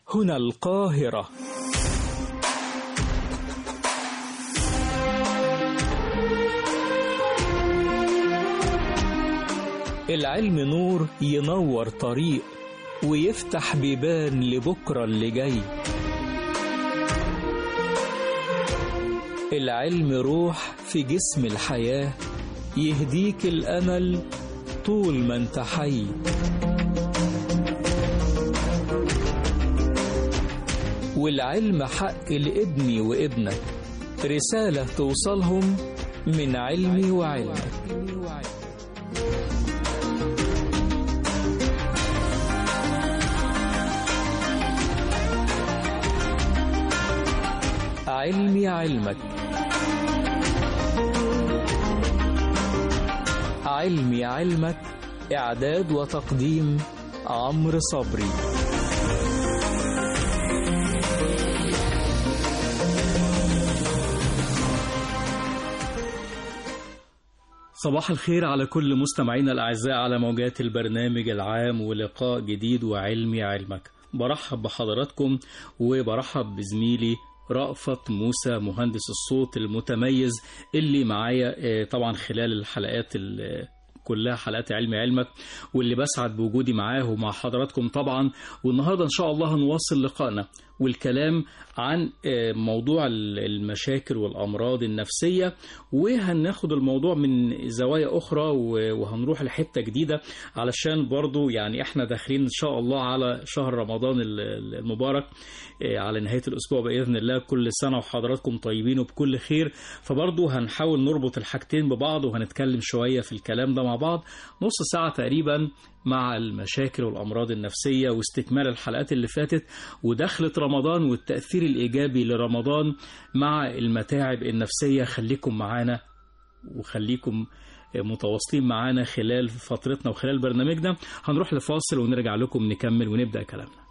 هنا القاهرة العلم نور ينور طريق ويفتح بيبان لبكرة اللي جاي العلم روح في جسم الحياة يهديك الأمل طول ما انت حي والعلم حق لابني وابنك رسالة توصلهم من علمي وعلمك علمي علمك علمي علمك إعداد وتقديم عمرو صبري صباح الخير على كل مستمعينا الأعزاء على موجات البرنامج العام ولقاء جديد وعلمي علمك برحب بحضراتكم وبرحب بزميلي رأفت موسى مهندس الصوت المتميز اللي معايا طبعا خلال الحلقات كلها حلقات علم علمك واللي بسعد بوجودي معاه ومع حضراتكم طبعا والنهارده ان شاء الله هنواصل لقائنا والكلام عن موضوع المشاكل والامراض النفسيه وهناخد الموضوع من زوايا اخرى وهنروح لحته جديده علشان برضو يعني احنا داخلين ان شاء الله على شهر رمضان المبارك على نهايه الاسبوع باذن الله كل سنه وحضراتكم طيبين وبكل خير فبرضو هنحاول نربط الحاجتين ببعض وهنتكلم شويه في الكلام ده مع بعض نص ساعه تقريبا مع المشاكل والأمراض النفسية واستكمال الحلقات اللي فاتت ودخلة رمضان والتأثير الإيجابي لرمضان مع المتاعب النفسية خليكم معانا وخليكم متواصلين معانا خلال فترتنا وخلال برنامجنا هنروح لفاصل ونرجع لكم نكمل ونبدأ كلامنا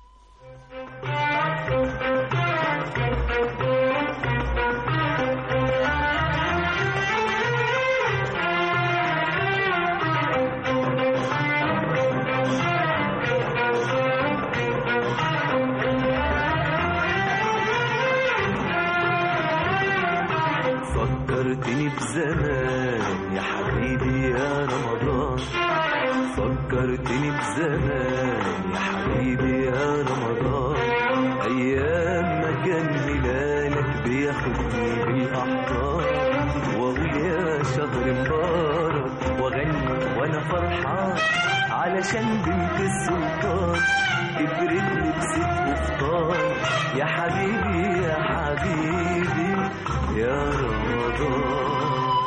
فكرتني بزمان يا حبيبي يا رمضان فكرتني بزمان يا حبيبي يا رمضان ايام ما كان هلالك بياخدني بالاحضان واقول يا شهر مبارك واغني وانا فرحان علشان بنت السلطان كبرت لبست قفطان يا حبيبي يا حبيبي يا رمضان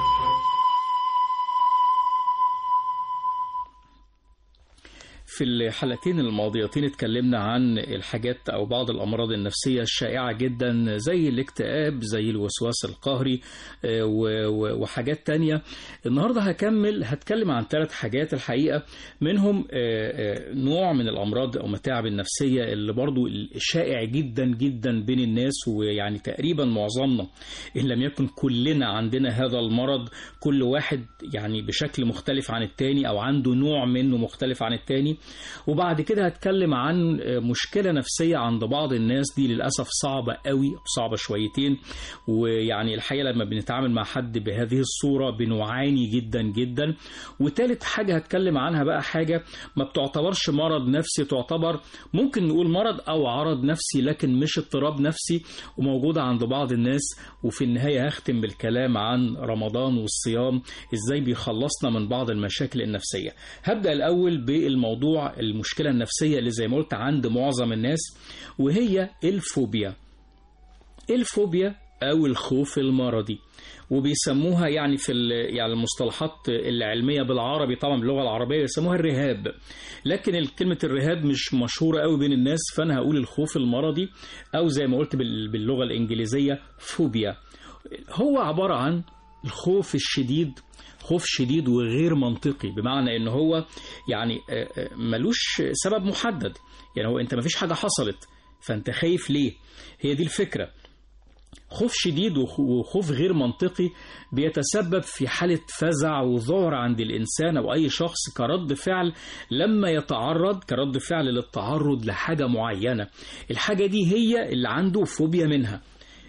في الحلقتين الماضيتين اتكلمنا عن الحاجات أو بعض الأمراض النفسية الشائعة جدا زي الاكتئاب زي الوسواس القهري وحاجات تانية النهاردة هكمل هتكلم عن ثلاث حاجات الحقيقة منهم نوع من الأمراض أو متاعب النفسية اللي برضو شائع جدا جدا بين الناس ويعني تقريبا معظمنا إن لم يكن كلنا عندنا هذا المرض كل واحد يعني بشكل مختلف عن التاني أو عنده نوع منه مختلف عن التاني وبعد كده هتكلم عن مشكلة نفسية عند بعض الناس دي للأسف صعبة قوي صعبة شويتين ويعني الحقيقة لما بنتعامل مع حد بهذه الصورة بنعاني جدا جدا وتالت حاجة هتكلم عنها بقى حاجة ما بتعتبرش مرض نفسي تعتبر ممكن نقول مرض أو عرض نفسي لكن مش اضطراب نفسي وموجودة عند بعض الناس وفي النهاية هختم بالكلام عن رمضان والصيام ازاي بيخلصنا من بعض المشاكل النفسية هبدأ الأول بالموضوع موضوع المشكلة النفسية اللي زي ما قلت عند معظم الناس وهي الفوبيا الفوبيا أو الخوف المرضي وبيسموها يعني في يعني المصطلحات العلمية بالعربي طبعا باللغة العربية يسموها الرهاب لكن كلمة الرهاب مش مشهورة قوي بين الناس فأنا هقول الخوف المرضي أو زي ما قلت باللغة الإنجليزية فوبيا هو عبارة عن الخوف الشديد خوف شديد وغير منطقي بمعنى ان هو يعني ملوش سبب محدد يعني هو انت مفيش حاجة حصلت فانت خايف ليه هي دي الفكرة خوف شديد وخوف غير منطقي بيتسبب في حالة فزع وذعر عند الإنسان أو أي شخص كرد فعل لما يتعرض كرد فعل للتعرض لحاجة معينة الحاجة دي هي اللي عنده فوبيا منها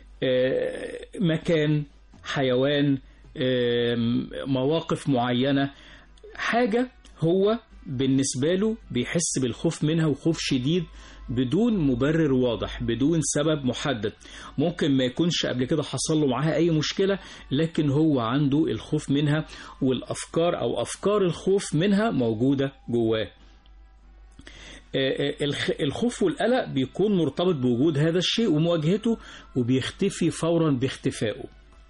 مكان حيوان مواقف معينة حاجة هو بالنسبة له بيحس بالخوف منها وخوف شديد بدون مبرر واضح بدون سبب محدد ممكن ما يكونش قبل كده حصل له معاها أي مشكلة لكن هو عنده الخوف منها والأفكار أو أفكار الخوف منها موجودة جواه الخوف والقلق بيكون مرتبط بوجود هذا الشيء ومواجهته وبيختفي فورا باختفائه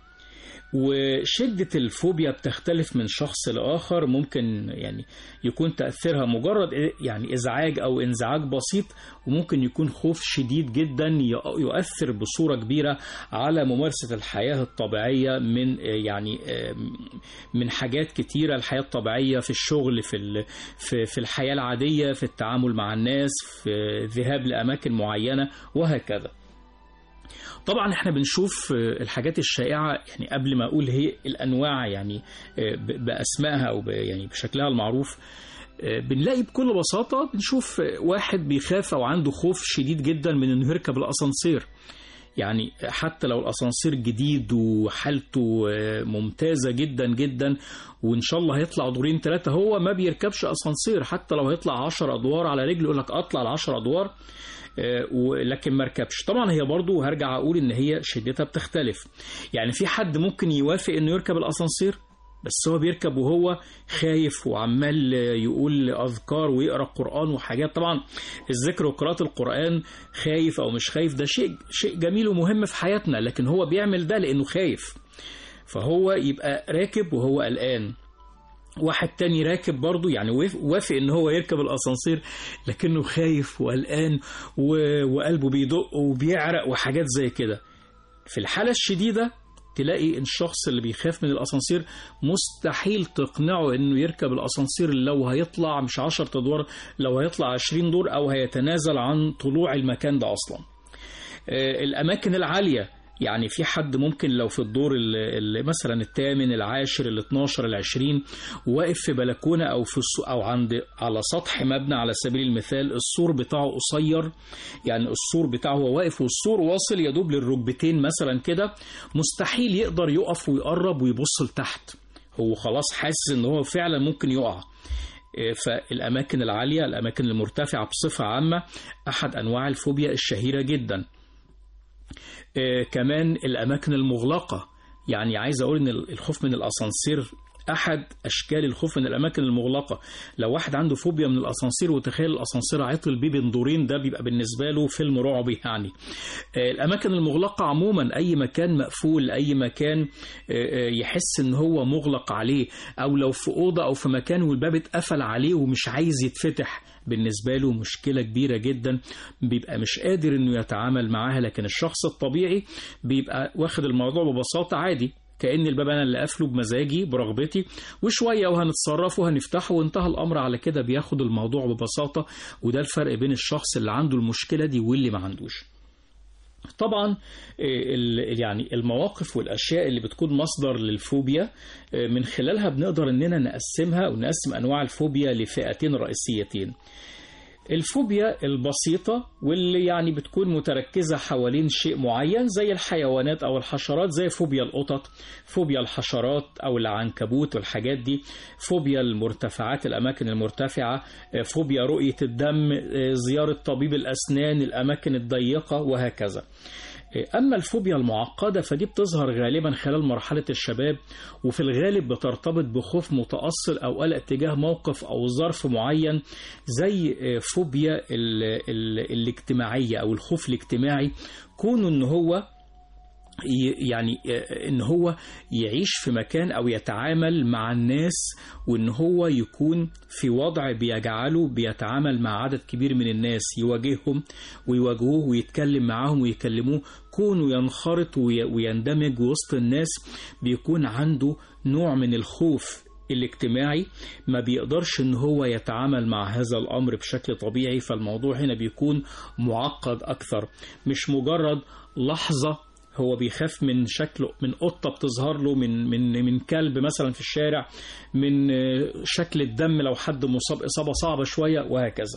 وشدة الفوبيا بتختلف من شخص لآخر ممكن يعني يكون تأثيرها مجرد يعني إزعاج أو انزعاج بسيط وممكن يكون خوف شديد جدا يؤثر بصورة كبيرة على ممارسة الحياة الطبيعية من يعني من حاجات كتيرة الحياة الطبيعية في الشغل في في الحياة العادية في التعامل مع الناس في الذهاب لأماكن معينة وهكذا. طبعا احنا بنشوف الحاجات الشائعة يعني قبل ما اقول هي الانواع يعني باسمائها او يعني بشكلها المعروف بنلاقي بكل بساطة بنشوف واحد بيخاف او عنده خوف شديد جدا من انه يركب الاسانسير يعني حتى لو الاسانسير جديد وحالته ممتازة جدا جدا وان شاء الله هيطلع دورين ثلاثة هو ما بيركبش اسانسير حتى لو هيطلع 10 ادوار على رجل يقول لك اطلع ال 10 ادوار لكن ما ركبش طبعا هي برضو هرجع اقول ان هي شدتها بتختلف يعني في حد ممكن يوافق انه يركب الاسانسير بس هو بيركب وهو خايف وعمال يقول اذكار ويقرا قران وحاجات طبعا الذكر وقراءه القران خايف او مش خايف ده شيء شيء جميل ومهم في حياتنا لكن هو بيعمل ده لانه خايف فهو يبقى راكب وهو قلقان واحد تاني راكب برضه يعني وافق ان هو يركب الاسانسير لكنه خايف وقلقان وقلبه بيدق وبيعرق وحاجات زي كده في الحالة الشديدة تلاقي الشخص اللي بيخاف من الاسانسير مستحيل تقنعه انه يركب الاسانسير لو هيطلع مش 10 ادوار لو هيطلع 20 دور او هيتنازل عن طلوع المكان ده اصلا الاماكن العاليه يعني في حد ممكن لو في الدور مثلا الثامن العاشر ال 12 ال 20 واقف في بلكونه او في او عند على سطح مبنى على سبيل المثال السور بتاعه قصير يعني السور بتاعه هو واقف والسور واصل يا دوب للركبتين مثلا كده مستحيل يقدر يقف ويقرب ويبص لتحت هو خلاص حاسس ان هو فعلا ممكن يقع فالاماكن العاليه الاماكن المرتفعه بصفه عامه احد انواع الفوبيا الشهيره جدا آه كمان الأماكن المغلقة يعني عايز أقول إن الخوف من الأسانسير أحد أشكال الخوف من الأماكن المغلقة لو واحد عنده فوبيا من الأسانسير وتخيل الأسانسير عطل بيه بين دورين ده بيبقى بالنسبة له فيلم رعب يعني آه الأماكن المغلقة عموما أي مكان مقفول أي مكان آه يحس إن هو مغلق عليه أو لو في أوضة أو في مكان والباب اتقفل عليه ومش عايز يتفتح بالنسبة له مشكلة كبيرة جدا بيبقى مش قادر انه يتعامل معاها لكن الشخص الطبيعي بيبقى واخد الموضوع ببساطة عادي كأن الباب أنا اللي قافله بمزاجي برغبتي وشوية وهنتصرف وهنفتحه وانتهى الأمر على كده بياخد الموضوع ببساطة وده الفرق بين الشخص اللي عنده المشكلة دي واللي ما عندوش طبعا يعني المواقف والاشياء اللي بتكون مصدر للفوبيا من خلالها بنقدر اننا نقسمها ونقسم انواع الفوبيا لفئتين رئيسيتين الفوبيا البسيطة واللي يعني بتكون متركزة حوالين شيء معين زي الحيوانات أو الحشرات زي فوبيا القطط فوبيا الحشرات أو العنكبوت والحاجات دي فوبيا المرتفعات الأماكن المرتفعة فوبيا رؤية الدم زيارة طبيب الأسنان الأماكن الضيقة وهكذا أما الفوبيا المعقدة فدي بتظهر غالبا خلال مرحلة الشباب وفي الغالب بترتبط بخوف متأصل أو قلق تجاه موقف أو ظرف معين زي فوبيا ال ال الاجتماعية أو الخوف الاجتماعي كونه إن هو يعني ان هو يعيش في مكان او يتعامل مع الناس وان هو يكون في وضع بيجعله بيتعامل مع عدد كبير من الناس يواجههم ويواجهوه ويتكلم معاهم ويكلموه كونه ينخرط ويندمج وسط الناس بيكون عنده نوع من الخوف الاجتماعي ما بيقدرش ان هو يتعامل مع هذا الامر بشكل طبيعي فالموضوع هنا بيكون معقد اكثر مش مجرد لحظة هو بيخاف من شكله من قطة بتظهر له من من من كلب مثلا في الشارع من آه، شكل الدم لو حد مصاب إصابة صعبة شوية وهكذا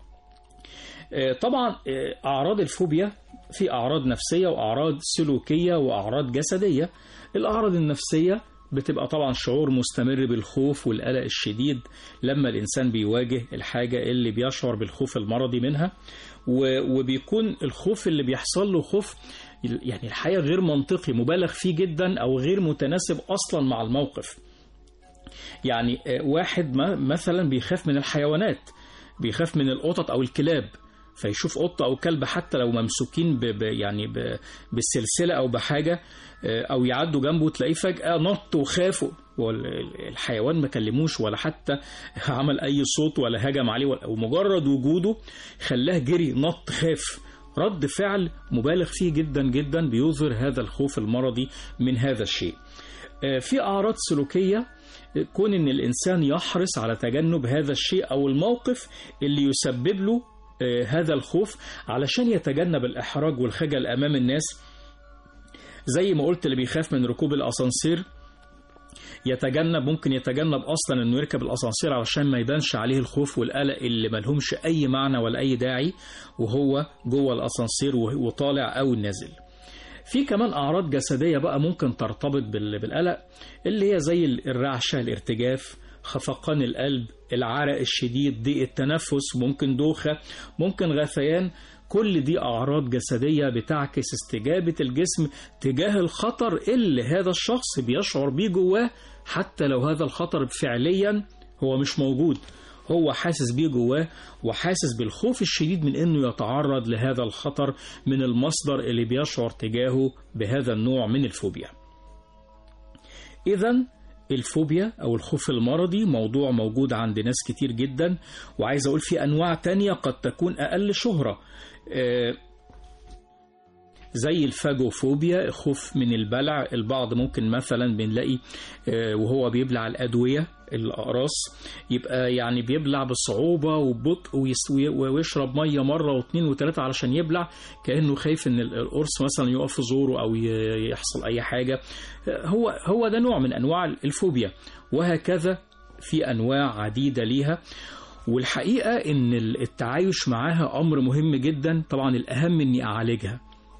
آه، طبعا آه، أعراض الفوبيا في أعراض نفسية وأعراض سلوكية وأعراض جسدية الأعراض النفسية بتبقى طبعا شعور مستمر بالخوف والقلق الشديد لما الإنسان بيواجه الحاجة اللي بيشعر بالخوف المرضي منها و- وبيكون الخوف اللي بيحصل له خوف يعني الحقيقة غير منطقي مبالغ فيه جدا أو غير متناسب أصلا مع الموقف يعني آه، واحد ما مثلا بيخاف من الحيوانات بيخاف من القطط أو الكلاب فيشوف قطة أو كلب حتى لو ممسوكين ب ب يعني ب بالسلسلة أو بحاجة آه، أو يعدوا جنبه تلاقيه فجأة نط وخاف والحيوان ما كلموش ولا حتى عمل أي صوت ولا هجم عليه ولا- ومجرد وجوده خلاه جري نط خاف رد فعل مبالغ فيه جدا جدا بيظهر هذا الخوف المرضي من هذا الشيء آه، في أعراض سلوكية آه، كون إن الإنسان يحرص على تجنب هذا الشيء أو الموقف اللي يسبب له آه، هذا الخوف علشان يتجنب الإحراج والخجل أمام الناس زي ما قلت اللي بيخاف من ركوب الأسانسير يتجنب ممكن يتجنب اصلا انه يركب الاسانسير علشان ما يبانش عليه الخوف والقلق اللي ملهمش اي معنى ولا اي داعي وهو جوه الاسانسير وه- وطالع او نازل في كمان اعراض جسديه بقى ممكن ترتبط بال- بالقلق اللي هي زي الرعشه الارتجاف خفقان القلب العرق الشديد ضيق التنفس ممكن دوخه ممكن غثيان كل دي أعراض جسدية بتعكس استجابة الجسم تجاه الخطر اللي هذا الشخص بيشعر بيه جواه حتى لو هذا الخطر فعليا هو مش موجود هو حاسس بيه جواه وحاسس بالخوف الشديد من انه يتعرض لهذا الخطر من المصدر اللي بيشعر تجاهه بهذا النوع من الفوبيا. اذا الفوبيا او الخوف المرضي موضوع موجود عند ناس كتير جدا وعايز اقول في انواع تانية قد تكون اقل شهرة آه، زي الفاجوفوبيا خوف من البلع البعض ممكن مثلا بنلاقي آه، وهو بيبلع الأدوية الأقراص يبقى يعني بيبلع بصعوبة وببطء ويس- وي- ويشرب مية مرة واثنين وثلاثة علشان يبلع كأنه خايف إن ال- القرص مثلا يقف في زوره أو ي- يحصل أي حاجة آه، هو هو ده نوع من أنواع الفوبيا وهكذا في أنواع عديدة ليها والحقيقة إن التعايش معاها أمر مهم جدا طبعا الأهم إني أعالجها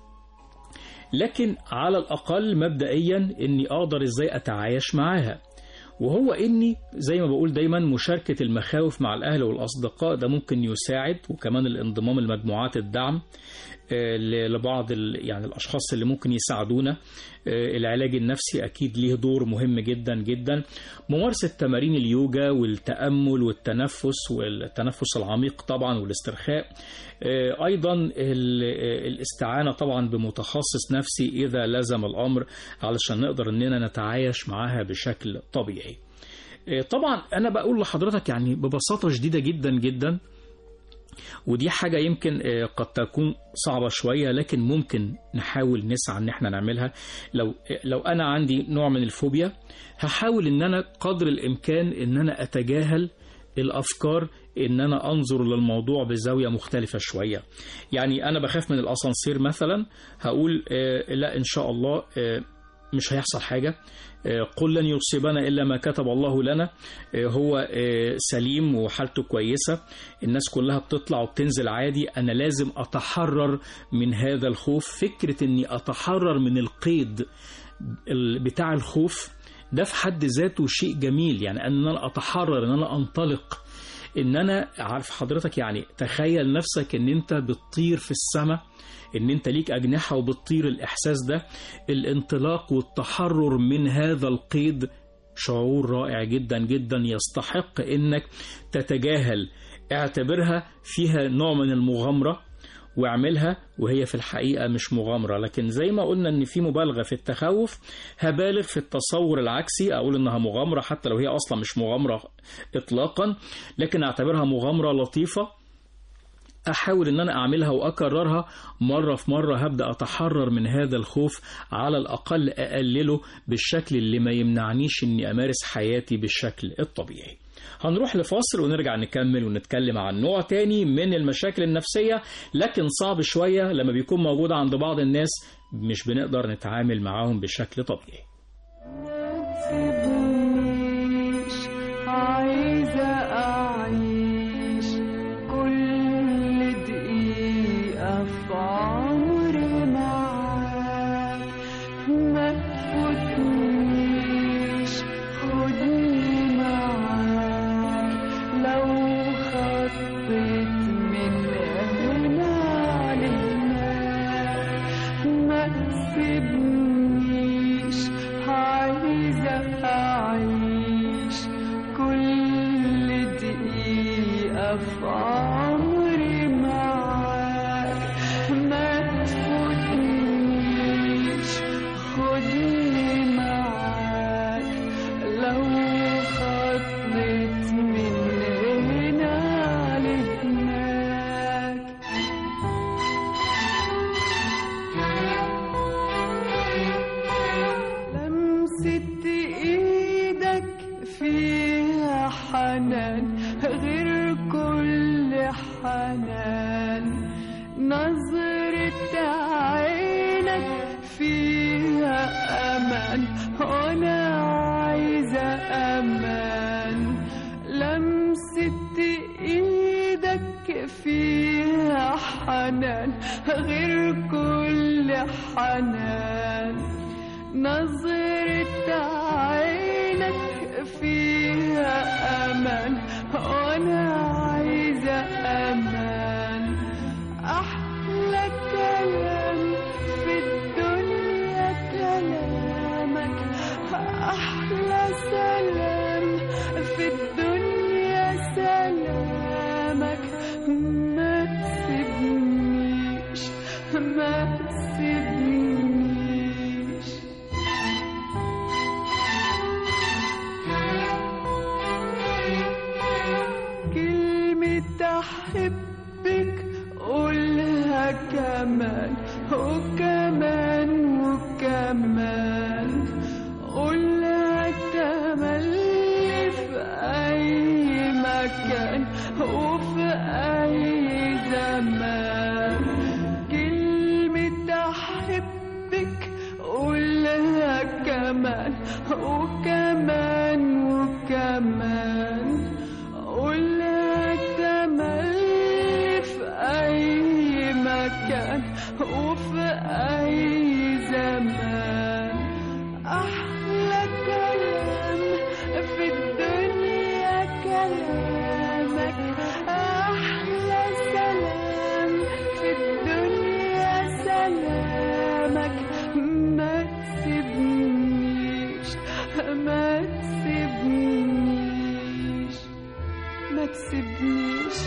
لكن على الأقل مبدئيا إني أقدر إزاي أتعايش معاها وهو إني زي ما بقول دايما مشاركة المخاوف مع الأهل والأصدقاء ده ممكن يساعد وكمان الانضمام لمجموعات الدعم آه، ل- لبعض ال- يعني الأشخاص اللي ممكن يساعدونا آه، العلاج النفسي أكيد ليه دور مهم جدا جدا ممارسة تمارين اليوجا والتأمل والتنفس والتنفس العميق طبعا والاسترخاء آه، أيضا ال- آه، الاستعانة طبعا بمتخصص نفسي إذا لزم الأمر علشان نقدر إننا نتعايش معها بشكل طبيعي آه، طبعا أنا بقول لحضرتك يعني ببساطة شديدة جدا جدا ودي حاجة يمكن آه، قد تكون صعبة شوية لكن ممكن نحاول نسعى ان احنا نعملها لو لو انا عندي نوع من الفوبيا هحاول ان انا قدر الامكان ان انا اتجاهل الافكار ان انا انظر للموضوع بزاويه مختلفه شويه يعني انا بخاف من الاسانسير مثلا هقول آه، لا ان شاء الله آه، مش هيحصل حاجه آه، قل لن يصيبنا الا ما كتب الله لنا آه، هو آه، سليم وحالته كويسه الناس كلها بتطلع وبتنزل عادي انا لازم اتحرر من هذا الخوف فكره اني اتحرر من القيد ال- بتاع الخوف ده في حد ذاته شيء جميل يعني ان انا اتحرر ان انا انطلق ان انا عارف حضرتك يعني تخيل نفسك ان انت بتطير في السماء ان انت ليك اجنحه وبتطير الاحساس ده الانطلاق والتحرر من هذا القيد شعور رائع جدا جدا يستحق انك تتجاهل اعتبرها فيها نوع من المغامره واعملها وهي في الحقيقة مش مغامرة لكن زي ما قلنا ان في مبالغة في التخوف هبالغ في التصور العكسي اقول انها مغامرة حتى لو هي اصلا مش مغامرة اطلاقا لكن اعتبرها مغامرة لطيفة احاول ان انا اعملها واكررها مره في مره هبدا اتحرر من هذا الخوف على الاقل اقلله بالشكل اللي ما يمنعنيش اني امارس حياتي بالشكل الطبيعي هنروح لفاصل ونرجع نكمل ونتكلم عن نوع تاني من المشاكل النفسية لكن صعب شوية لما بيكون موجود عند بعض الناس مش بنقدر نتعامل معاهم بشكل طبيعي تسيبنيش عايزة أعيش كل دقيقة في عمري معاك ما تفوتنيش خدني معاك لو خطيت من هنا لهناك ما تسيبنيش عايزة أعيش كل دقيقة في عمري معاك ما تفوتنيش خدني معاك لو خطيت من هنا لهناك لمسة ايدك فيها حنان غير كل حنان نظرة عينك فيها أمان وأنا عايزة أمان لمسة إيدك فيها حنان غير كل حنان نظرة عينك فيها أمان وأنا عايزة أمان أحلى كلام في الدنيا كلامك أحلى سلام في الدنيا سلامك ما تسيبنيش ما تسيبنيش كلمة أحبك قولها كمان وكمان وكمان قولها تملي في أي مكان وفي أي زمان كلمة أحبك قولها كمان وكمان وكمان قولها تملي في أي مكان وفي أي زمان أحلى كلام في الدنيا كلامك أحلى سلام في الدنيا سلامك ما تسيبنيش ما تسيبنيش ما تسيبنيش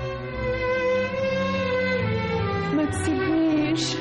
ما تسيبنيش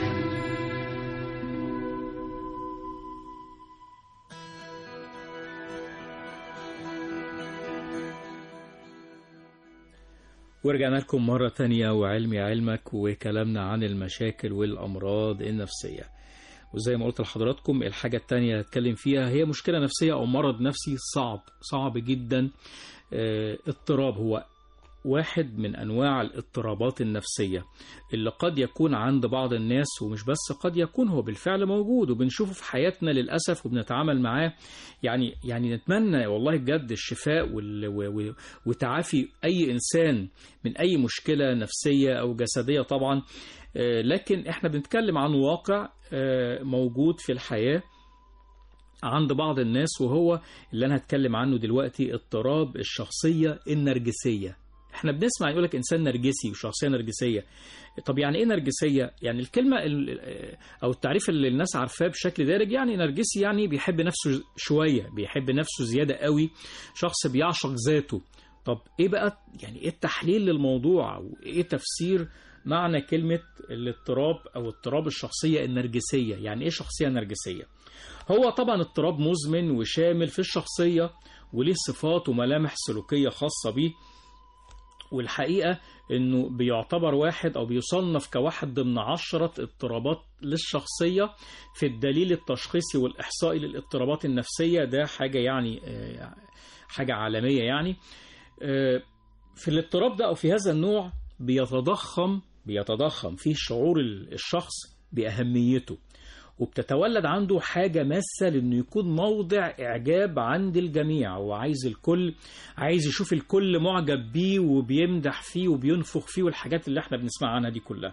ورجعنا لكم مرة تانية وعلمي علمك وكلامنا عن المشاكل والأمراض النفسية وزي ما قلت لحضراتكم الحاجة التانية اللي هتكلم فيها هي مشكلة نفسية أو مرض نفسي صعب صعب جدا آه، اضطراب هو واحد من أنواع الاضطرابات النفسية اللي قد يكون عند بعض الناس ومش بس قد يكون هو بالفعل موجود وبنشوفه في حياتنا للأسف وبنتعامل معاه يعني يعني نتمنى والله بجد الشفاء وال- و- و- وتعافي أي إنسان من أي مشكلة نفسية أو جسدية طبعا آه، لكن احنا بنتكلم عن واقع آه، موجود في الحياة عند بعض الناس وهو اللي أنا هتكلم عنه دلوقتي اضطراب الشخصية النرجسية احنا بنسمع يقولك انسان نرجسي وشخصيه نرجسيه طب يعني ايه نرجسيه يعني الكلمه ال- او التعريف اللي الناس عارفاه بشكل دارج يعني نرجسي يعني بيحب نفسه شويه بيحب نفسه زياده قوي شخص بيعشق ذاته طب ايه بقى يعني ايه التحليل للموضوع وايه تفسير معنى كلمه الاضطراب او اضطراب الشخصيه النرجسيه يعني ايه شخصيه نرجسيه هو طبعا اضطراب مزمن وشامل في الشخصيه وليه صفات وملامح سلوكيه خاصه بيه والحقيقة انه بيعتبر واحد او بيصنف كواحد ضمن عشرة اضطرابات للشخصية في الدليل التشخيصي والإحصائي للاضطرابات النفسية ده حاجة يعني آه، حاجة عالمية يعني آه، في الاضطراب ده أو في هذا النوع بيتضخم بيتضخم فيه شعور ال- الشخص بأهميته وبتتولد عنده حاجة ماسة لأنه يكون موضع إعجاب عند الجميع وعايز الكل عايز يشوف الكل معجب بيه وبيمدح فيه وبينفخ فيه والحاجات اللي احنا بنسمع عنها دي كلها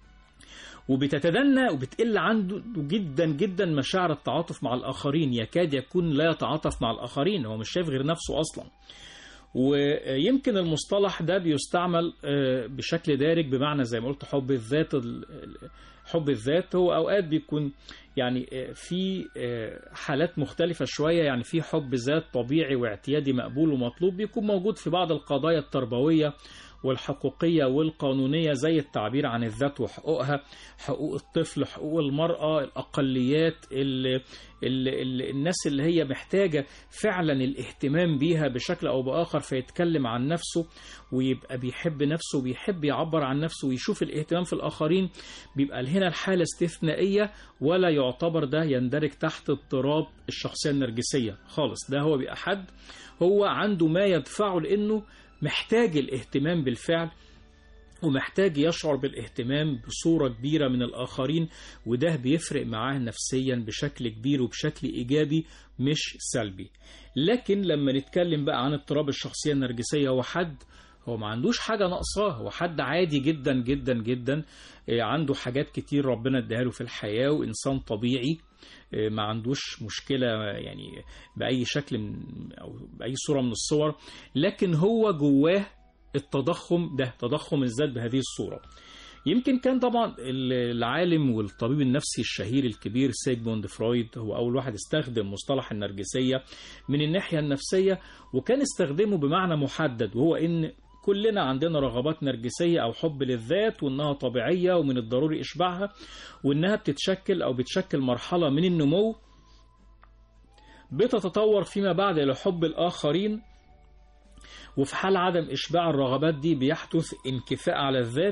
وبتتدنى وبتقل عنده جدا جدا مشاعر التعاطف مع الآخرين يكاد يكون لا يتعاطف مع الآخرين هو مش شايف غير نفسه أصلا ويمكن المصطلح ده بيستعمل آه، بشكل دارج بمعنى زي ما قلت حب الذات ال- ال- حب الذات هو أوقات بيكون يعني آه، في آه، حالات مختلفة شوية يعني في حب ذات طبيعي واعتيادي مقبول ومطلوب بيكون موجود في بعض القضايا التربوية والحقوقية والقانونية زي التعبير عن الذات وحقوقها حقوق الطفل حقوق المرأة الأقليات ال ال ال الناس اللي هي محتاجة فعلا الاهتمام بيها بشكل أو بآخر فيتكلم عن نفسه ويبقى بيحب نفسه وبيحب يعبر عن نفسه ويشوف الاهتمام في الآخرين بيبقى هنا الحالة استثنائية ولا يعتبر ده يندرج تحت اضطراب الشخصية النرجسية خالص ده هو بيبقى حد هو عنده ما يدفعه لأنه محتاج الاهتمام بالفعل ومحتاج يشعر بالاهتمام بصورة كبيرة من الآخرين وده بيفرق معاه نفسيا بشكل كبير وبشكل إيجابي مش سلبي لكن لما نتكلم بقى عن اضطراب الشخصية النرجسية هو حد هو ما عندوش حاجة ناقصاه هو حد عادي جدا جدا جدا آه، عنده حاجات كتير ربنا اداها له في الحياة وإنسان طبيعي آه، ما عندوش مشكلة يعني بأي شكل من أو بأي صورة من الصور لكن هو جواه التضخم ده تضخم الذات بهذه الصورة يمكن كان طبعا العالم والطبيب النفسي الشهير الكبير سيجموند فرويد هو أول واحد استخدم مصطلح النرجسية من الناحية النفسية وكان استخدمه بمعنى محدد وهو إن كلنا عندنا رغبات نرجسية أو حب للذات وإنها طبيعية ومن الضروري إشباعها وإنها بتتشكل أو بتشكل مرحلة من النمو بتتطور فيما بعد إلى حب الآخرين وفي حال عدم إشباع الرغبات دي بيحدث انكفاء على الذات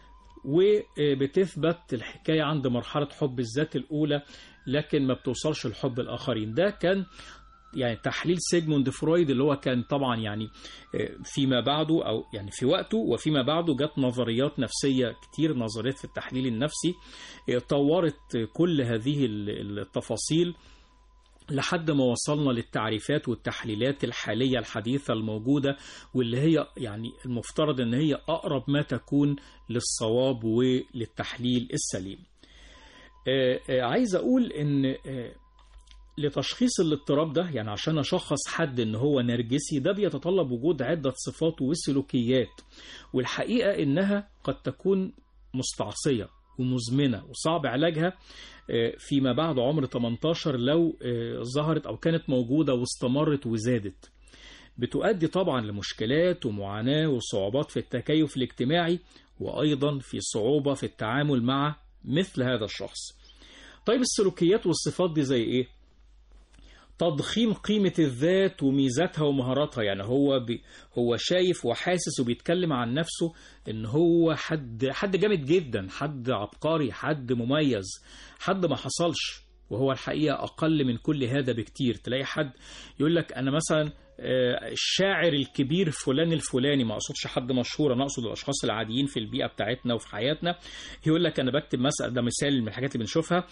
وبتثبت الحكاية عند مرحلة حب الذات الأولى لكن ما بتوصلش لحب الآخرين ده كان يعني تحليل سيجموند فرويد اللي هو كان طبعا يعني فيما بعده أو يعني في وقته وفيما بعده جت نظريات نفسية كتير نظريات في التحليل النفسي طورت كل هذه التفاصيل لحد ما وصلنا للتعريفات والتحليلات الحالية الحديثة الموجودة واللي هي يعني المفترض ان هي اقرب ما تكون للصواب وللتحليل السليم آه آه عايز اقول ان آه لتشخيص الاضطراب ده يعني عشان اشخص حد ان هو نرجسي ده بيتطلب وجود عدة صفات وسلوكيات والحقيقة انها قد تكون مستعصية ومزمنة وصعب علاجها فيما بعد عمر 18 لو ظهرت أو كانت موجودة واستمرت وزادت بتؤدي طبعا لمشكلات ومعاناة وصعوبات في التكيف الاجتماعي وأيضا في صعوبة في التعامل مع مثل هذا الشخص طيب السلوكيات والصفات دي زي إيه؟ تضخيم قيمة الذات وميزاتها ومهاراتها يعني هو بي هو شايف وحاسس وبيتكلم عن نفسه ان هو حد حد جامد جدا حد عبقري حد مميز حد ما حصلش وهو الحقيقة أقل من كل هذا بكتير تلاقي حد يقول لك أنا مثلا الشاعر الكبير فلان الفلاني ما أقصدش حد مشهور أنا أقصد الأشخاص العاديين في البيئة بتاعتنا وفي حياتنا يقول لك أنا بكتب مثلا ده مثال من الحاجات اللي بنشوفها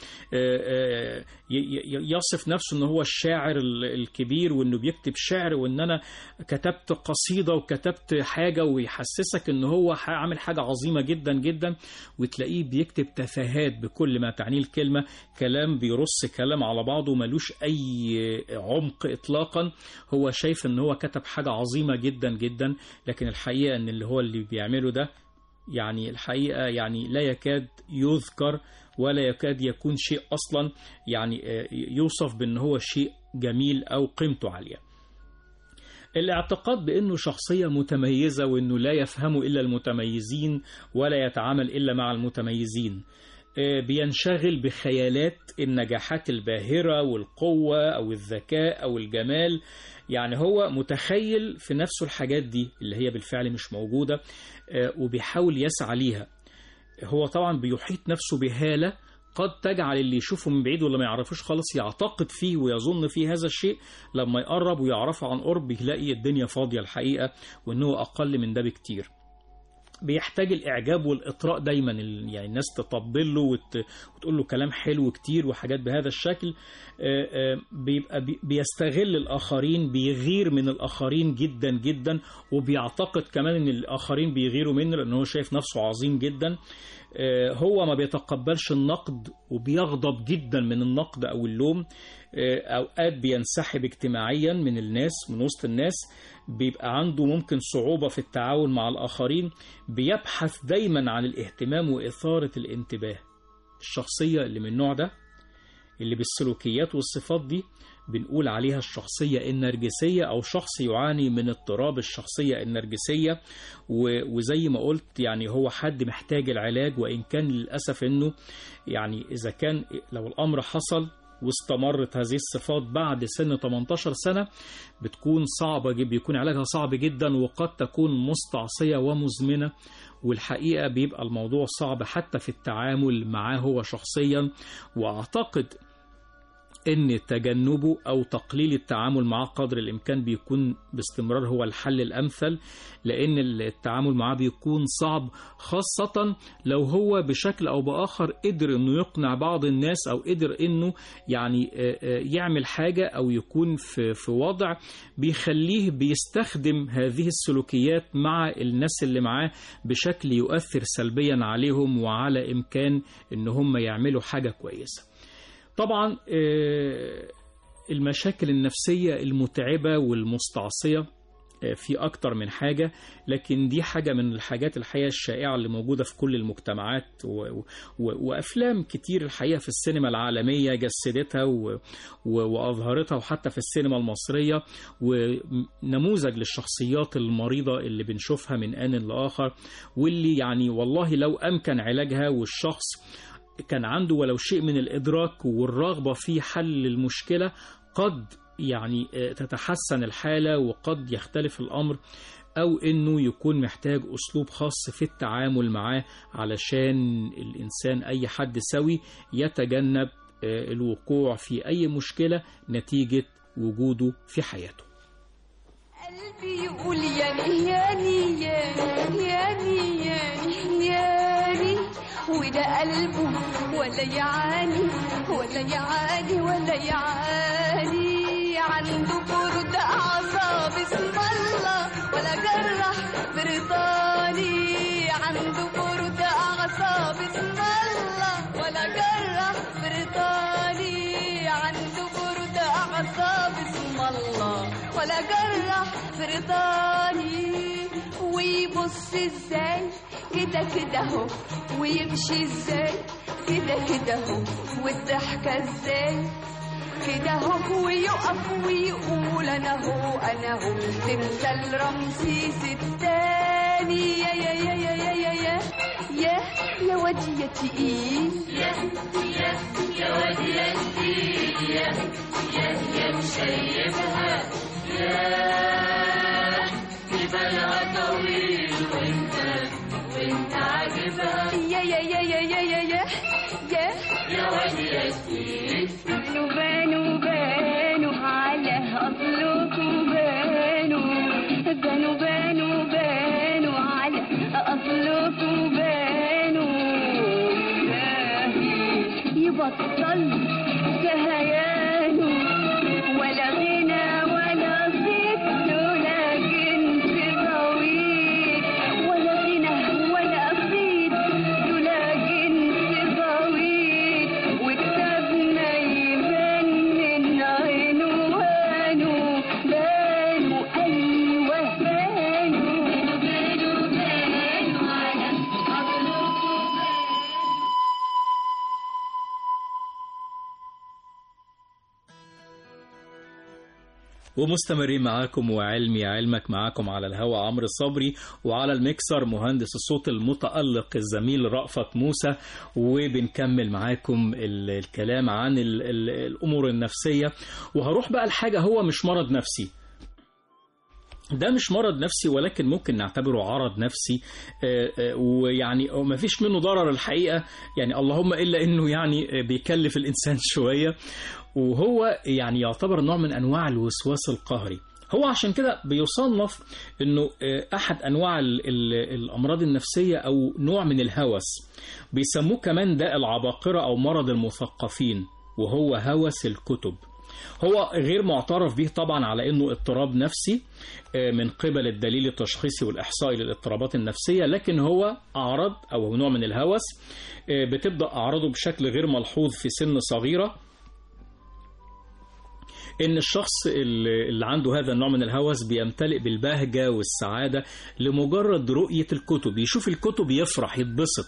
يصف نفسه أنه هو الشاعر الكبير وأنه بيكتب شعر وأن أنا كتبت قصيدة وكتبت حاجة ويحسسك أنه هو عامل حاجة عظيمة جدا جدا وتلاقيه بيكتب تفاهات بكل ما تعنيه الكلمة كلام بيرص كلام على بعضه ملوش أي عمق إطلاقا هو شايف ان هو كتب حاجة عظيمة جدا جدا لكن الحقيقة ان اللي هو اللي بيعمله ده يعني الحقيقة يعني لا يكاد يذكر ولا يكاد يكون شيء أصلا يعني يوصف بأن هو شيء جميل أو قيمته عالية الاعتقاد بأنه شخصية متميزة وأنه لا يفهم إلا المتميزين ولا يتعامل إلا مع المتميزين آه، بينشغل بخيالات النجاحات الباهرة والقوة أو الذكاء أو الجمال يعني هو متخيل في نفسه الحاجات دي اللي هي بالفعل مش موجودة آه، وبيحاول يسعى ليها هو طبعا بيحيط نفسه بهالة قد تجعل اللي يشوفه من بعيد ولا ما يعرفوش خالص يعتقد فيه ويظن فيه هذا الشيء لما يقرب ويعرفه عن قرب يلاقي الدنيا فاضية الحقيقة وانه أقل من ده بكتير بيحتاج الإعجاب والإطراء دايما ال- يعني الناس تطبل له وت... وتقول له كلام حلو كتير وحاجات بهذا الشكل آه، آه، بيبقى بي- بيستغل الآخرين بيغير من الآخرين جدا جدا وبيعتقد كمان إن الآخرين بيغيروا منه لأن هو شايف نفسه عظيم جدا آه، هو ما بيتقبلش النقد وبيغضب جدا من النقد أو اللوم آه، أوقات بينسحب اجتماعيا من الناس من وسط الناس بيبقى عنده ممكن صعوبة في التعاون مع الآخرين بيبحث دايما عن الاهتمام وإثارة الانتباه الشخصية اللي من النوع ده اللي بالسلوكيات والصفات دي بنقول عليها الشخصية النرجسية أو شخص يعاني من اضطراب الشخصية النرجسية و- وزي ما قلت يعني هو حد محتاج العلاج وإن كان للأسف إنه يعني إذا كان لو الأمر حصل واستمرت هذه الصفات بعد سن 18 سنة بتكون صعبة جدا بيكون علاجها صعب جدا وقد تكون مستعصية ومزمنة والحقيقة بيبقى الموضوع صعب حتى في التعامل معاه هو شخصيا وأعتقد ان تجنبه او تقليل التعامل معاه قدر الامكان بيكون باستمرار هو الحل الامثل لان التعامل معاه بيكون صعب خاصة لو هو بشكل او باخر قدر انه يقنع بعض الناس او قدر انه يعني آه، آه، يعمل حاجة او يكون في في وضع بيخليه بيستخدم هذه السلوكيات مع الناس اللي معاه بشكل يؤثر سلبيا عليهم وعلى امكان ان هم يعملوا حاجة كويسة طبعا آه، المشاكل النفسية المتعبة والمستعصية آه، في أكتر من حاجة لكن دي حاجة من الحاجات الحقيقة الشائعة اللي موجودة في كل المجتمعات و... و... وأفلام كتير الحقيقة في السينما العالمية جسدتها و... و... وأظهرتها وحتى في السينما المصرية ونموذج للشخصيات المريضة اللي بنشوفها من آن لآخر واللي يعني والله لو أمكن علاجها والشخص كان عنده ولو شيء من الإدراك والرغبة في حل المشكلة قد يعني آه، تتحسن الحالة وقد يختلف الأمر أو إنه يكون محتاج أسلوب خاص في التعامل معاه علشان الإنسان أي حد سوي يتجنب آه، الوقوع في أي مشكلة نتيجة وجوده في حياته قلبي يقول ياني ياني ياني ياني ياني ياني وده قلبه ولا يعاني ولا يعاني ولا يعاني عنده برد أعصاب اسم الله ولا جرح بريطاني عنده برد أعصاب اسم الله ولا جرح بريطاني عنده برد أعصاب اسم الله ولا جرح بريطاني ويبص ازاي كده كده اهو ويمشي ازاي كده كده اهو والضحكة ازاي كده اهو ويقف ويقول انا هو انا هو تمثال رمسيس التاني يا يا يا يا يا يا يا يا يا وادي يا تقيل يا يا يا يا يا يا يا يا بانوا بانوا بانوا على أصلكم بانوا بانوا بانوا بانوا على أصلكم بانوا يبطل كهيانه ولا غنى ولا صيت ولا جنس طويل ولا غنى ولا صيت ولا جنس طويل وكتابنا يبان من عنوانه بانوا أيوه بانوا بانوا بانوا على أصلكم بانوا ومستمرين معاكم وعلمي علمك معاكم على الهوا عمرو الصبري وعلى الميكسر مهندس الصوت المتألق الزميل رأفت موسى وبنكمل معاكم ال- الكلام عن ال- ال- الأمور النفسية وهروح بقى لحاجة هو مش مرض نفسي ده مش مرض نفسي ولكن ممكن نعتبره عرض نفسي آه، آه، ويعني ما فيش منه ضرر الحقيقة يعني اللهم إلا أنه يعني آه، بيكلف الإنسان شوية وهو يعني يعتبر نوع من أنواع الوسواس القهري هو عشان كده بيصنف انه آه، احد انواع ال- ال- الامراض النفسيه او نوع من الهوس بيسموه كمان داء العباقره او مرض المثقفين وهو هوس الكتب هو غير معترف به طبعا على انه اضطراب نفسي آه، من قبل الدليل التشخيصي والاحصائي للاضطرابات النفسيه لكن هو اعراض او نوع من الهوس آه، بتبدا اعراضه بشكل غير ملحوظ في سن صغيره ان الشخص اللي اللي عنده هذا النوع من الهوس بيمتلئ بالبهجه والسعاده لمجرد رؤيه الكتب يشوف الكتب يفرح يتبسط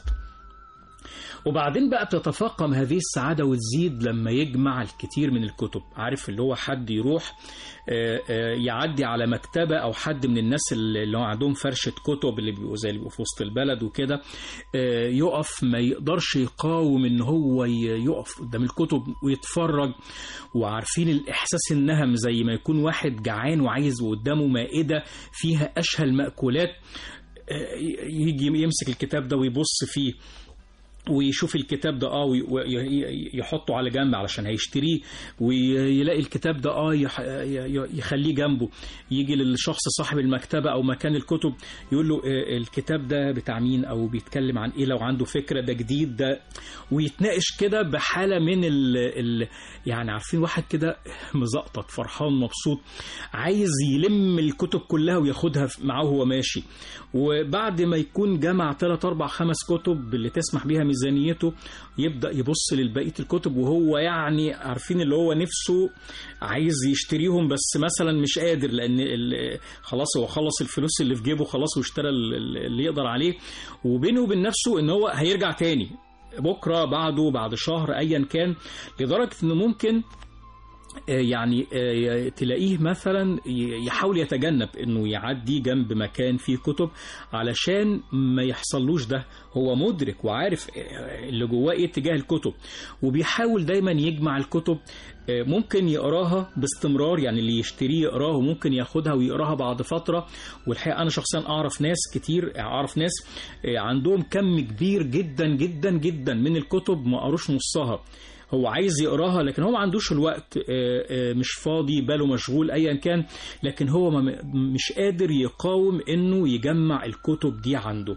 وبعدين بقى بتتفاقم هذه السعادة وتزيد لما يجمع الكثير من الكتب عارف اللي هو حد يروح آه، آه، يعدي على مكتبة أو حد من الناس اللي اللي هو عندهم فرشة كتب اللي بيبقوا زي اللي بيبقوا في وسط البلد وكده آه، يقف ما يقدرش يقاوم إن هو ي- يقف قدام الكتب ويتفرج وعارفين الإحساس النهم زي ما يكون واحد جعان وعايز قدامه مائدة فيها أشهى المأكولات آه، يجي يمسك الكتاب ده ويبص فيه ويشوف الكتاب ده اه وي- وي- يحطه على جنب علشان هيشتريه ويلاقي الكتاب ده اه يح- ي- يخليه جنبه يجي للشخص صاحب المكتبة او مكان الكتب يقول له آه، الكتاب ده بتاع مين او بيتكلم عن ايه لو عنده فكرة ده جديد ده ويتناقش كده بحالة من ال ال يعني عارفين واحد كده مزقطط فرحان مبسوط عايز يلم الكتب كلها وياخدها معاه وهو ماشي وبعد ما يكون جمع 3 4 5 كتب اللي تسمح بيها ميزانيته يبدا يبص لبقيه الكتب وهو يعني عارفين اللي هو نفسه عايز يشتريهم بس مثلا مش قادر لان ال- خلاص هو خلص الفلوس اللي في جيبه خلاص واشترى ال- ال- اللي يقدر عليه وبينه وبين نفسه ان هو هيرجع تاني بكره بعده بعد شهر ايا كان لدرجه انه ممكن آه، يعني آه، تلاقيه مثلا ي- يحاول يتجنب انه يعدي جنب مكان فيه كتب علشان ما يحصلوش ده هو مدرك وعارف آه، اللي جواه ايه اتجاه الكتب وبيحاول دايما يجمع الكتب آه، ممكن يقراها باستمرار يعني اللي يشتريه يقراه وممكن ياخدها ويقراها بعد فترة والحقيقة أنا شخصيا أعرف ناس كتير أعرف ناس آه، عندهم كم كبير جدا جدا جدا من الكتب ما قروش نصها هو عايز يقراها لكن هو ما عندوش الوقت آه، آه، مش فاضي باله مشغول ايا كان لكن هو ما- مش قادر يقاوم انه يجمع الكتب دي عنده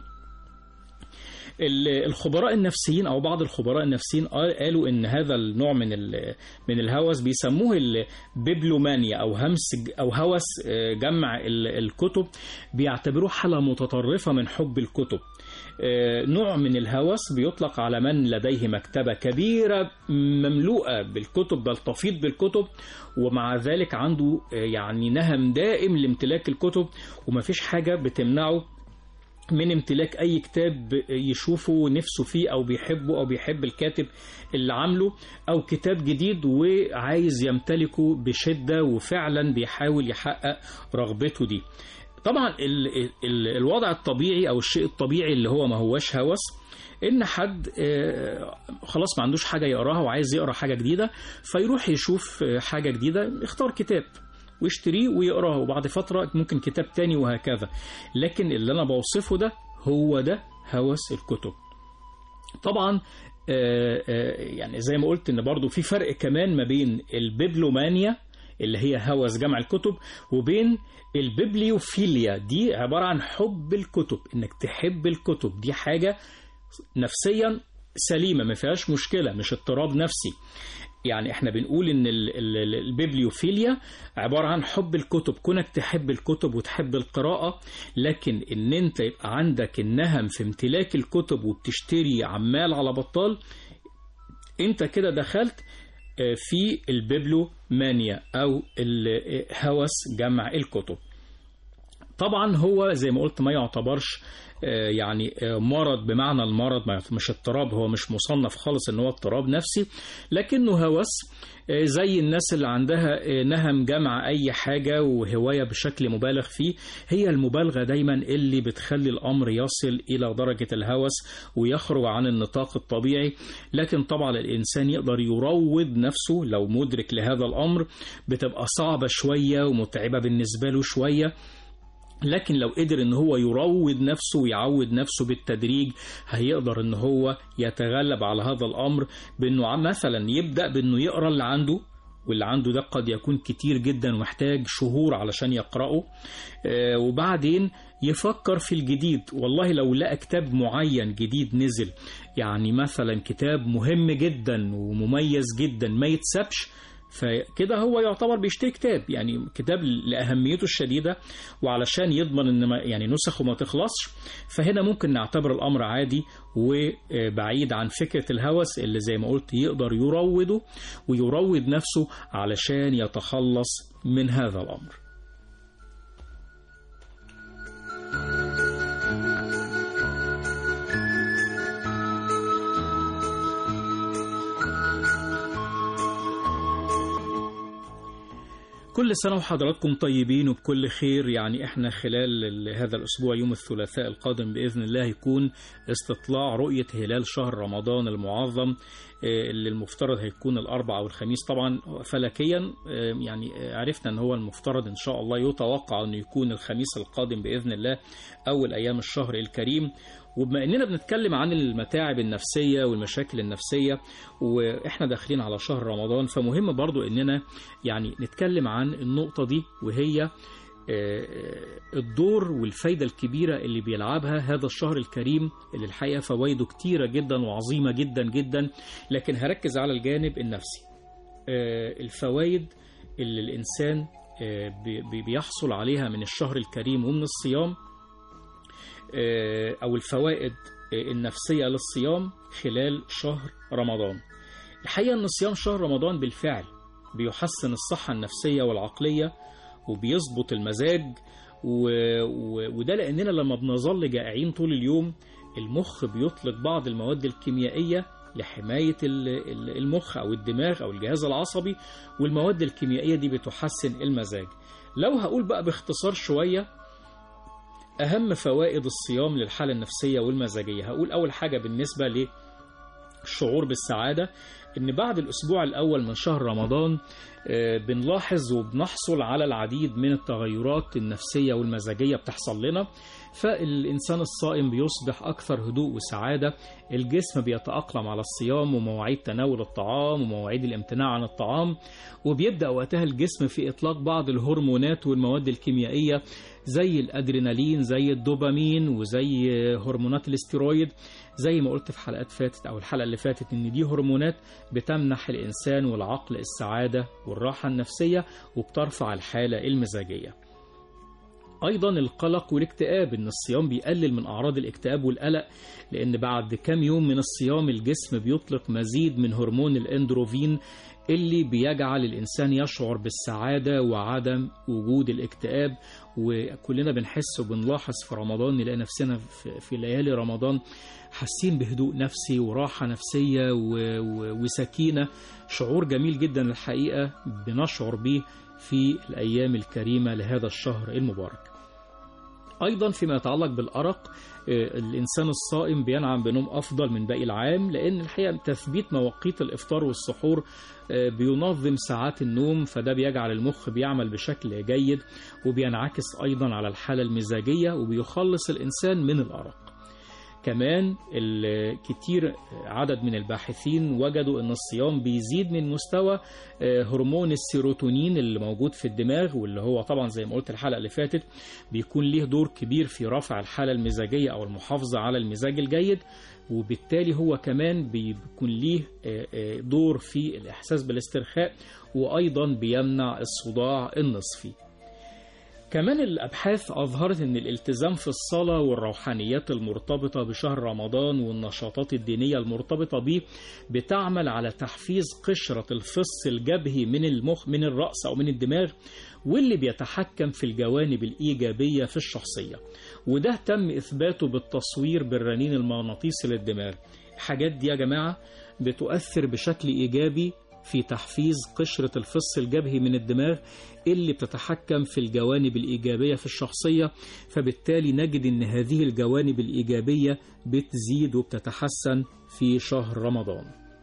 ال- الخبراء النفسيين او بعض الخبراء النفسيين قال- قالوا ان هذا النوع من ال- من الهوس بيسموه البيبلومانيا او همس او هوس آه، جمع ال- الكتب بيعتبروه حاله متطرفه من حب الكتب آه، نوع من الهوس بيطلق على من لديه مكتبة كبيرة مملوءة بالكتب بل تفيض بالكتب ومع ذلك عنده آه، يعني نهم دائم لامتلاك الكتب ومفيش حاجة بتمنعه من امتلاك اي كتاب يشوفه نفسه فيه او بيحبه او بيحب الكاتب اللي عامله او كتاب جديد وعايز يمتلكه بشدة وفعلا بيحاول يحقق رغبته دي طبعا ال ال الوضع الطبيعي او الشيء الطبيعي اللي هو ما هوش هوس ان حد آه، خلاص ما عندوش حاجه يقراها وعايز يقرا حاجه جديده فيروح يشوف آه، حاجه جديده يختار كتاب ويشتريه ويقراه وبعد فتره ممكن كتاب تاني وهكذا لكن اللي انا بوصفه ده هو ده هوس الكتب طبعا آه، آه، يعني زي ما قلت ان برضو في فرق كمان ما بين البيبلومانيا اللي هي هوس جمع الكتب وبين البيبليوفيليا دي عبارة عن حب الكتب انك تحب الكتب دي حاجة نفسيا سليمة ما فيهاش مشكلة مش اضطراب نفسي يعني احنا بنقول ان ال- ال- ال- البيبليوفيليا عبارة عن حب الكتب كونك تحب الكتب وتحب القراءة لكن ان انت يبقى عندك النهم في امتلاك الكتب وبتشتري عمال على بطال انت كده دخلت آه، في البيبلومانيا او ال- آه، هوس جمع الكتب طبعا هو زي ما قلت ما يعتبرش آه، يعني آه، مرض بمعنى المرض ما- مش اضطراب هو مش مصنف خالص ان هو اضطراب نفسي لكنه هوس آه، زي الناس اللي عندها آه، نهم جمع اي حاجه وهوايه بشكل مبالغ فيه هي المبالغه دايما اللي بتخلي الامر يصل الى درجه الهوس ويخرج عن النطاق الطبيعي لكن طبعا الانسان يقدر يروض نفسه لو مدرك لهذا الامر بتبقى صعبه شويه ومتعبه بالنسبه له شويه لكن لو قدر ان هو يروض نفسه ويعود نفسه بالتدريج هيقدر ان هو يتغلب على هذا الامر بانه عم- مثلا يبدا بانه يقرا اللي عنده واللي عنده ده قد يكون كتير جدا ومحتاج شهور علشان يقرأه آه، وبعدين يفكر في الجديد والله لو لقى كتاب معين جديد نزل يعني مثلا كتاب مهم جدا ومميز جدا ما يتسابش فكده هو يعتبر بيشتري كتاب يعني كتاب لأهميته الشديدة وعلشان يضمن ان ما يعني نسخه ما تخلصش فهنا ممكن نعتبر الامر عادي وبعيد عن فكرة الهوس اللي زي ما قلت يقدر يروضه ويروض نفسه علشان يتخلص من هذا الامر كل سنة وحضراتكم طيبين وبكل خير يعني احنا خلال ال- هذا الأسبوع يوم الثلاثاء القادم بإذن الله يكون استطلاع رؤية هلال شهر رمضان المعظم آه، اللي المفترض هيكون الأربع أو الخميس طبعا فلكيا آه، يعني آه، عرفنا أن هو المفترض إن شاء الله يتوقع أنه يكون الخميس القادم بإذن الله أول أيام الشهر الكريم وبما اننا بنتكلم عن المتاعب النفسيه والمشاكل النفسيه واحنا داخلين على شهر رمضان فمهم برضو اننا يعني نتكلم عن النقطه دي وهي آه، الدور والفايدة الكبيرة اللي بيلعبها هذا الشهر الكريم اللي الحقيقة فوائده كتيرة جدا وعظيمة جدا جدا لكن هركز على الجانب النفسي آه، الفوائد اللي الإنسان آه، بي- بي- بيحصل عليها من الشهر الكريم ومن الصيام آه، أو الفوائد آه، النفسية للصيام خلال شهر رمضان الحقيقة أن صيام شهر رمضان بالفعل بيحسن الصحة النفسية والعقلية وبيظبط المزاج و... و... وده لأننا لما بنظل جائعين طول اليوم المخ بيطلق بعض المواد الكيميائية لحماية ال- ال- المخ أو الدماغ أو الجهاز العصبي والمواد الكيميائية دي بتحسن المزاج لو هقول بقى باختصار شوية أهم فوائد الصيام للحالة النفسية والمزاجية هقول أول حاجة بالنسبة للشعور بالسعادة إن بعد الأسبوع الأول من شهر رمضان آه، بنلاحظ وبنحصل على العديد من التغيرات النفسية والمزاجية بتحصل لنا فالإنسان الصائم بيصبح أكثر هدوء وسعادة الجسم بيتأقلم على الصيام ومواعيد تناول الطعام ومواعيد الامتناع عن الطعام وبيبدأ وقتها الجسم في إطلاق بعض الهرمونات والمواد الكيميائية زي الأدرينالين زي الدوبامين وزي هرمونات الاستيرويد زي ما قلت في حلقات فاتت أو الحلقة اللي فاتت إن دي هرمونات بتمنح الإنسان والعقل السعادة والراحة النفسية وبترفع الحالة المزاجية أيضا القلق والاكتئاب إن الصيام بيقلل من أعراض الاكتئاب والقلق لأن بعد كام يوم من الصيام الجسم بيطلق مزيد من هرمون الاندروفين اللي بيجعل الإنسان يشعر بالسعادة وعدم وجود الاكتئاب وكلنا بنحس وبنلاحظ في رمضان نلاقي نفسنا في في ليالي رمضان حاسين بهدوء نفسي وراحة نفسية و- و- وسكينة شعور جميل جدا الحقيقة بنشعر به في الأيام الكريمة لهذا الشهر المبارك أيضا فيما يتعلق بالأرق آه، الإنسان الصائم بينعم بنوم أفضل من باقي العام لأن الحقيقة تثبيت مواقيت الإفطار والسحور آه، بينظم ساعات النوم فده بيجعل المخ بيعمل بشكل جيد وبينعكس أيضا على الحالة المزاجية وبيخلص الإنسان من الأرق كمان الكتير عدد من الباحثين وجدوا ان الصيام بيزيد من مستوى آه، هرمون السيروتونين اللي موجود في الدماغ واللي هو طبعا زي ما قلت الحلقه اللي فاتت بيكون ليه دور كبير في رفع الحاله المزاجيه او المحافظه على المزاج الجيد وبالتالي هو كمان بيكون ليه آه، آه، دور في الاحساس بالاسترخاء وايضا بيمنع الصداع النصفي كمان الأبحاث أظهرت أن الالتزام في الصلاة والروحانيات المرتبطة بشهر رمضان والنشاطات الدينية المرتبطة به بتعمل على تحفيز قشرة الفص الجبهي من المخ من الرأس أو من الدماغ واللي بيتحكم في الجوانب الإيجابية في الشخصية وده تم إثباته بالتصوير بالرنين المغناطيسي للدماغ الحاجات دي يا جماعة بتؤثر بشكل إيجابي في تحفيز قشرة الفص الجبهي من الدماغ اللي بتتحكم في الجوانب الإيجابية في الشخصية فبالتالي نجد أن هذه الجوانب الإيجابية بتزيد وبتتحسن في شهر رمضان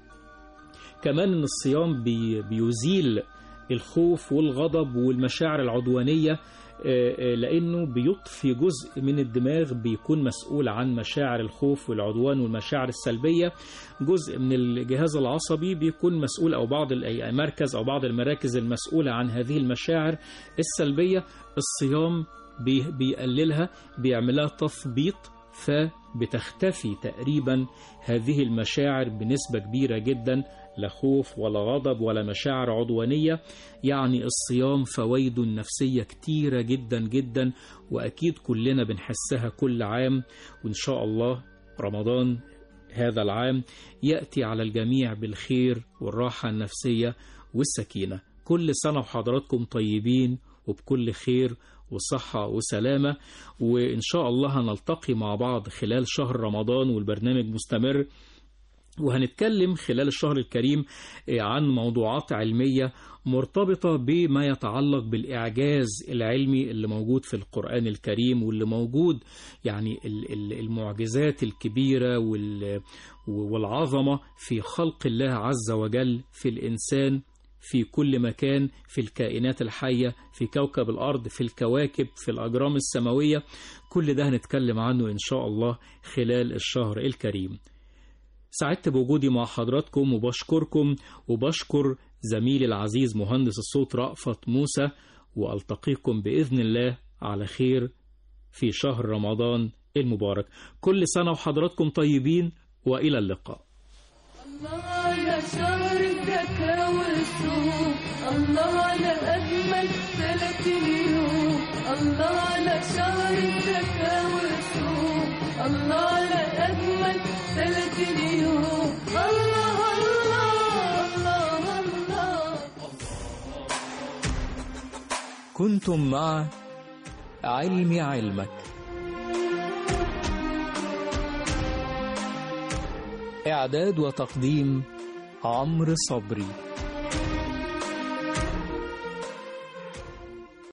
كمان أن الصيام بي بيزيل الخوف والغضب والمشاعر العدوانية لأنه بيطفي جزء من الدماغ بيكون مسؤول عن مشاعر الخوف والعدوان والمشاعر السلبية جزء من الجهاز العصبي بيكون مسؤول أو بعض المركز أو بعض المراكز المسؤولة عن هذه المشاعر السلبية الصيام بيقللها بيعملها تثبيط فبتختفي تقريبا هذه المشاعر بنسبة كبيرة جدا لا خوف ولا غضب ولا مشاعر عدوانية يعني الصيام فوائده النفسية كتيرة جدا جدا وأكيد كلنا بنحسها كل عام وإن شاء الله رمضان هذا العام يأتي على الجميع بالخير والراحة النفسية والسكينة كل سنة وحضراتكم طيبين وبكل خير وصحة وسلامة وإن شاء الله هنلتقي مع بعض خلال شهر رمضان والبرنامج مستمر وهنتكلم خلال الشهر الكريم عن موضوعات علمية مرتبطة بما يتعلق بالإعجاز العلمي اللي موجود في القرآن الكريم واللي موجود يعني المعجزات الكبيرة والعظمة في خلق الله عز وجل في الإنسان في كل مكان في الكائنات الحية في كوكب الأرض في الكواكب في الأجرام السماوية كل ده هنتكلم عنه إن شاء الله خلال الشهر الكريم سعدت بوجودي مع حضراتكم وبشكركم وبشكر زميلي العزيز مهندس الصوت رأفت موسى وألتقيكم بإذن الله على خير في شهر رمضان المبارك كل سنة وحضراتكم طيبين وإلى اللقاء الله على شهر الزكاة والصوم الله على أجمل ثلاث يوم الله على شهر الزكاة والصوم الله على أجمل ثلاث يوم الله الله الله الله كنتم مع علم علمك إعداد وتقديم عمرو صبري